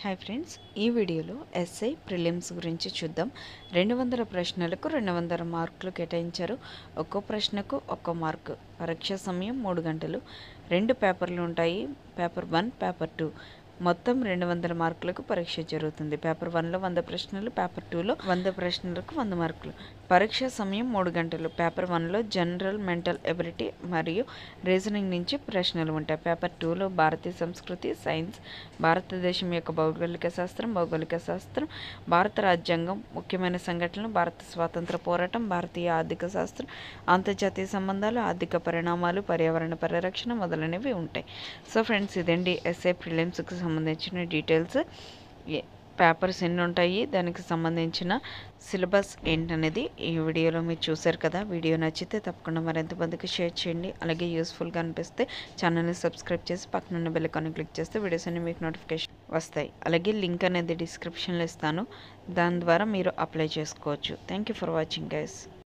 hi friends ఈ వీడియోలో SI prelims గురించి చూద్దాం రెండు వందల ప్రశ్నలకు రెండు వందల మార్కులు కేటాయించారు ఒక్కో ప్రశ్నకు ఒక్కో మార్కు పరీక్ష సమయం మూడు గంటలు రెండు పేపర్లు ఉంటాయి పేపర్ వన్ పేపర్ టూ మొత్తం రెండు వందల మార్కులకు పరీక్ష జరుగుతుంది పేపర్ వన్లో వంద ప్రశ్నలు పేపర్ టూలో వంద ప్రశ్నలకు వంద మార్కులు పరీక్ష సమయం మూడు గంటలు పేపర్ వన్లో జనరల్ మెంటల్ ఎబిలిటీ మరియు రీజనింగ్ నుంచి ప్రశ్నలు ఉంటాయి పేపర్ టూలో భారతీయ సంస్కృతి సైన్స్ భారతదేశం యొక్క భౌగోళిక శాస్త్రం భౌగోళిక శాస్త్రం భారత రాజ్యాంగం ముఖ్యమైన సంఘటనలు భారత స్వాతంత్ర పోరాటం భారతీయ ఆర్థిక శాస్త్రం అంతర్జాతీయ సంబంధాలు ఆర్థిక పరిణామాలు పర్యావరణ పరిరక్షణ మొదలైనవి ఉంటాయి సో ఫ్రెండ్స్ ఇదండి ఎస్ఏ ప్రిలిమ్స్కి సంబంధించిన డీటెయిల్స్ ఏ- పేపర్స్ ఎన్ని ఉంటాయి దానికి సంబంధించిన సిలబస్ ఏంటనేది ఈ వీడియోలో మీరు చూశారు కదా వీడియో నచ్చితే తప్పకుండా మరింత మందికి షేర్ చేయండి అలాగే యూస్ఫుల్గా అనిపిస్తే ఛానల్ని సబ్స్క్రైబ్ చేసి పక్కన ఉన్న బెల్ ఐకాన్ క్లిక్ చేస్తే వీడియోస్ అన్ని మీకు నోటిఫికేషన్ వస్తాయి అలాగే లింక్ అనేది డిస్క్రిప్షన్లో ఇస్తాను దాని ద్వారా మీరు అప్లై చేసుకోవచ్చు thank you for watching guys